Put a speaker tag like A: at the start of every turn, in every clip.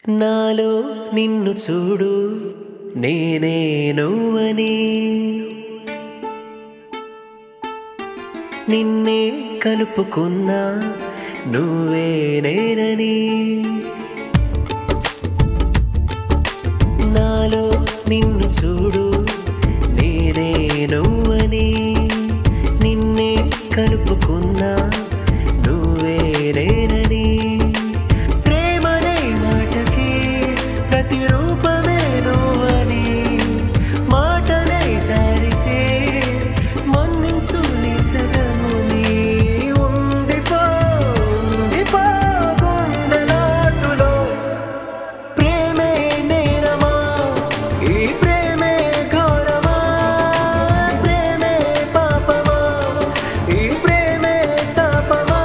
A: నాలో నిన్ను చూడు నేనే నువ్వని నిన్నే కలుపుకున్నా నువ్వే నేనని నాలో నిన్ను చూడు నేనే నువ్వని నిన్నే కలుపుకున్నా నువ్వే నేనని ప్రేమనే మాటకి ప్రతిరూపమే నువ్వని మాటలే జారితే మన్నించు నిసగముని ఉండిపో ఉండిపో గుండెలాటులో ప్రేమే నేరమా ఈ ప్రేమే ఘోరమా ప్రేమే పాపమా ఈ ప్రేమే శాపమా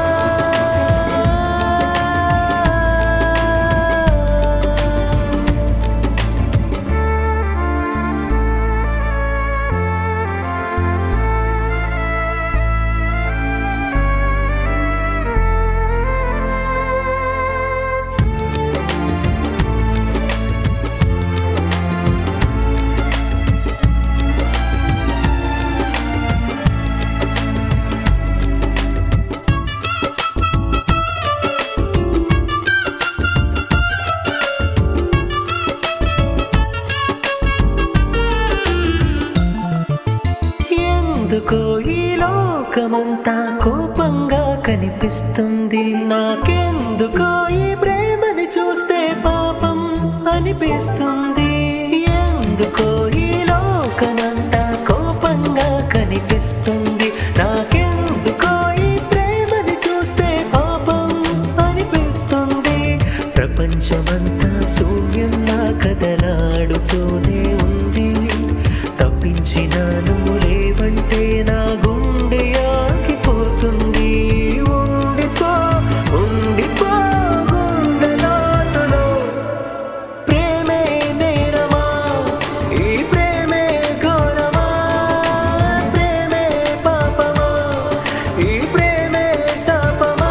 A: ఎందుకో ఈ లోకమంతా కోపంగా కనిపిస్తుంది నాకెందుకో ఈ ప్రేమని చూస్తే పాపం అనిపిస్తుంది ఎందుకో ఈ లోకమంతా కోపంగా కనిపిస్తుంది నాకెందుకో ఈ ప్రేమని చూస్తే పాపం అనిపిస్తుంది ప్రపంచమంతా శూన్యంలా కదలాడుతూనే ఉంది తప్పించినాను లేవంటే నా గుండె ఆగిపోతుంది ఉండిపో ఉండిపో గుండెలాటలో ప్రేమే నేరమా ఈ ప్రేమే ఘోరమా ప్రేమే పాపమా ఈ ప్రేమే శాపమా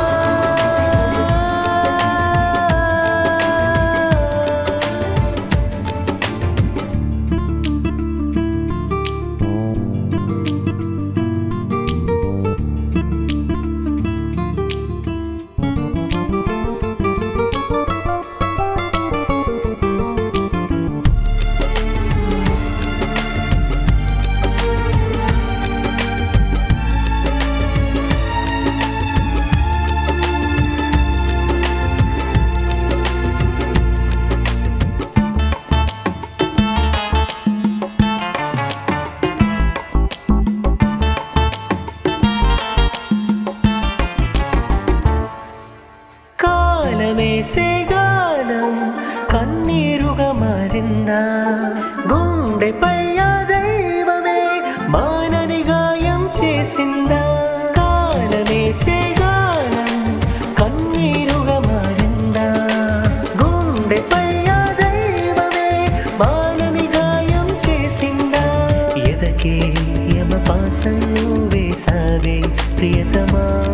A: కాలమేసే గాలం కన్నీరుగా మారిందా గుండెపై ఆ దైవమే మానని గాయం చేసిందా కాలమేసే గాలం కన్నీరుగా మారిందా గుండెపై ఆ దైవమే మానని గాయం చేసిందా ఎదకే యమ పాసం వేసావే ప్రియతమా